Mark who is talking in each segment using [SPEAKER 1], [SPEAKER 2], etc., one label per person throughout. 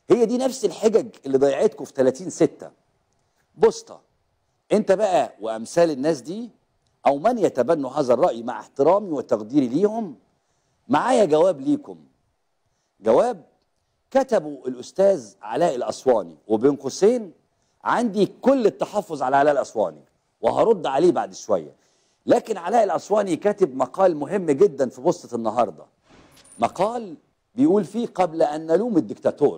[SPEAKER 1] هي دي نفس الحجج اللي ضيعتكم في 30 6 بوسطة انت بقى وامثال الناس دي او من يتبنوا هذا الراي مع احترامي وتقديري ليهم معايا جواب ليكم جواب كتبه الاستاذ علاء الاسواني وبين قوسين عندي كل التحفظ على علاء الاسواني وهرد عليه بعد شويه لكن علاء الاسواني كاتب مقال مهم جدا في بوسطه النهارده مقال بيقول فيه قبل ان نلوم الدكتاتور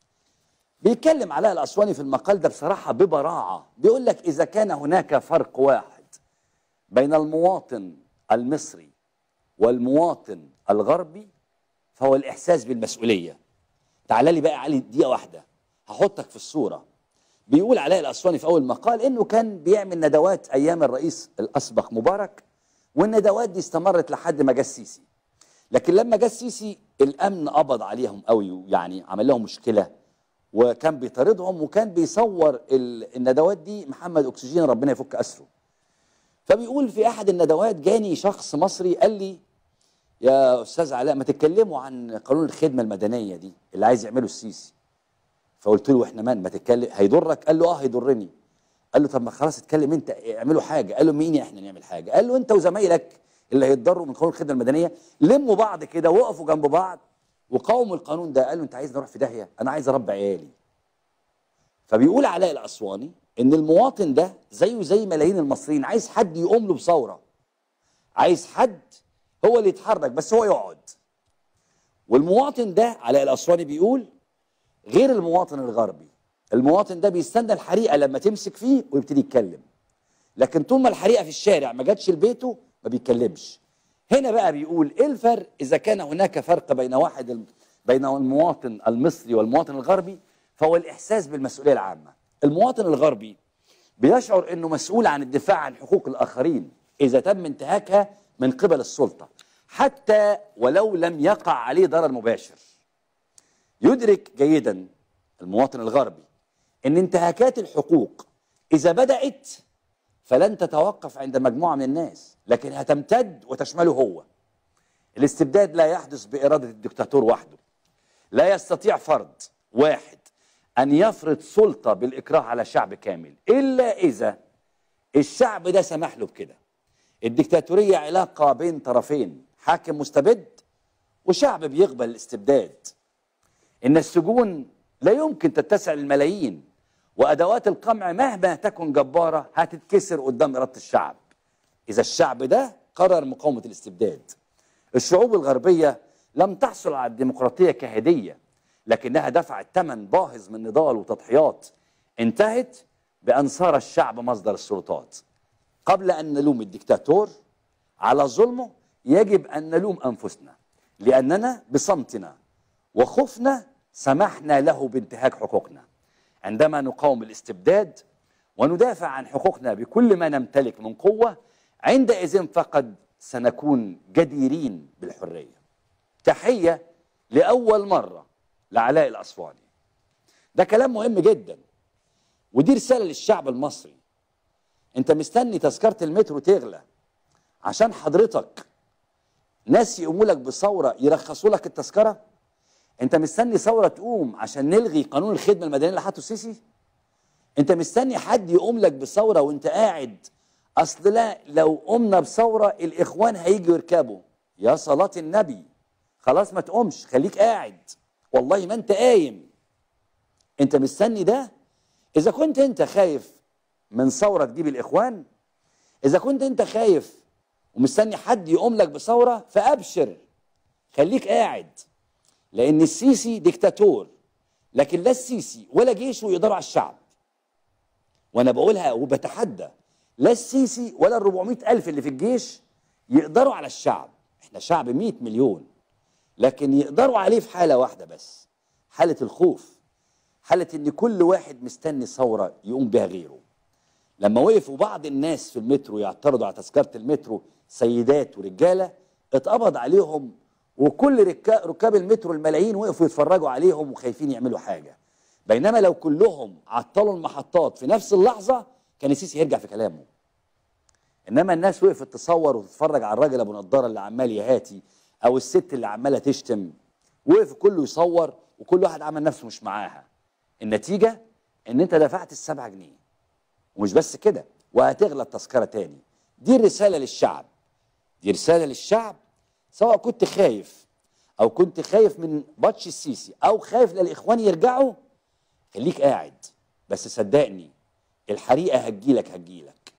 [SPEAKER 1] بيتكلم علاء الاسواني في المقال ده بصراحه ببراعه بيقول لك اذا كان هناك فرق واحد بين المواطن المصري والمواطن الغربي فهو الاحساس بالمسؤوليه تعال لي بقى يا علي دقيقه واحده هحطك في الصوره بيقول علاء الاسواني في اول مقال انه كان بيعمل ندوات ايام الرئيس الاسبق مبارك والندوات دي استمرت لحد ما جه السيسي لكن لما جه السيسي الامن قبض عليهم قوي يعني عمل لهم مشكله وكان بيطاردهم وكان بيصور ال- الندوات دي محمد اكسجين ربنا يفك اسره فبيقول في احد الندوات جاني شخص مصري قال لي يا استاذ علاء ما تتكلموا عن قانون الخدمه المدنيه دي اللي عايز يعمله السيسي فقلت له احنا من ما تتكلم هيضرك قال له اه هيضرني قال له طب ما خلاص اتكلم انت اعملوا حاجه قال له مين احنا نعمل حاجه قال له انت وزمايلك اللي هيتضروا من قانون الخدمه المدنيه لموا بعض كده وقفوا جنب بعض وقاوموا القانون ده قال له انت عايز نروح في داهيه انا عايز اربي عيالي فبيقول علاء الاسواني ان المواطن ده زيه زي ملايين المصريين عايز حد يقوم له بثوره عايز حد هو اللي يتحرك بس هو يقعد والمواطن ده علاء الاسواني بيقول غير المواطن الغربي المواطن ده بيستنى الحريقه لما تمسك فيه ويبتدي يتكلم لكن طول ما الحريقه في الشارع ما جاتش لبيته ما بيتكلمش هنا بقى بيقول ايه الفرق اذا كان هناك فرق بين واحد الم- بين المواطن المصري والمواطن الغربي فهو الاحساس بالمسؤوليه العامه المواطن الغربي بيشعر انه مسؤول عن الدفاع عن حقوق الاخرين اذا تم انتهاكها من قبل السلطه حتى ولو لم يقع عليه ضرر مباشر يدرك جيدا المواطن الغربي ان انتهاكات الحقوق اذا بدات فلن تتوقف عند مجموعه من الناس لكن هتمتد وتشمله هو الاستبداد لا يحدث باراده الدكتاتور وحده لا يستطيع فرد واحد ان يفرض سلطه بالاكراه على شعب كامل الا اذا الشعب ده سمح له بكده الدكتاتوريه علاقه بين طرفين حاكم مستبد وشعب بيقبل الاستبداد ان السجون لا يمكن تتسع للملايين وادوات القمع مهما تكن جباره هتتكسر قدام اراده الشعب اذا الشعب ده قرر مقاومه الاستبداد الشعوب الغربيه لم تحصل على الديمقراطيه كهديه لكنها دفعت ثمن باهظ من نضال وتضحيات انتهت بان صار الشعب مصدر السلطات قبل ان نلوم الدكتاتور على ظلمه يجب ان نلوم انفسنا لاننا بصمتنا وخوفنا سمحنا له بانتهاك حقوقنا عندما نقاوم الاستبداد وندافع عن حقوقنا بكل ما نمتلك من قوه عندئذ فقد سنكون جديرين بالحريه تحيه لاول مره لعلاء الاسواني ده كلام مهم جدا ودي رساله للشعب المصري انت مستني تذكره المترو تغلى عشان حضرتك ناس يقوموا لك بثوره يرخصوا لك التذكره انت مستني ثوره تقوم عشان نلغي قانون الخدمه المدنيه اللي حاطه السيسي انت مستني حد يقوم لك بثوره وانت قاعد اصل لا لو قمنا بثوره الاخوان هيجوا يركبوا يا صلاه النبي خلاص ما تقومش خليك قاعد والله ما انت قايم انت مستني ده اذا كنت انت خايف من ثوره تجيب الاخوان اذا كنت انت خايف ومستني حد يقوم لك بثوره فابشر خليك قاعد لان السيسي ديكتاتور لكن لا السيسي ولا جيشه يقدروا على الشعب وانا بقولها وبتحدى لا السيسي ولا ال 400 الف اللي في الجيش يقدروا على الشعب احنا شعب 100 مليون لكن يقدروا عليه في حاله واحده بس حاله الخوف حاله ان كل واحد مستني ثوره يقوم بها غيره لما وقفوا بعض الناس في المترو يعترضوا على تذكره المترو سيدات ورجاله اتقبض عليهم وكل ركا- ركاب المترو الملايين وقفوا يتفرجوا عليهم وخايفين يعملوا حاجه بينما لو كلهم عطلوا المحطات في نفس اللحظه كان السيسي يرجع في كلامه انما الناس وقفت تصور وتتفرج على الراجل ابو نضاره اللي عمال يهاتي او الست اللي عماله تشتم وقف كله يصور وكل واحد عمل نفسه مش معاها النتيجه ان انت دفعت السبعة جنيه ومش بس كده وهتغلى التذكره تاني دي الرساله للشعب دي رساله للشعب سواء كنت خايف او كنت خايف من بطش السيسي او خايف للاخوان يرجعوا خليك قاعد بس صدقني الحريقه هتجيلك هتجيلك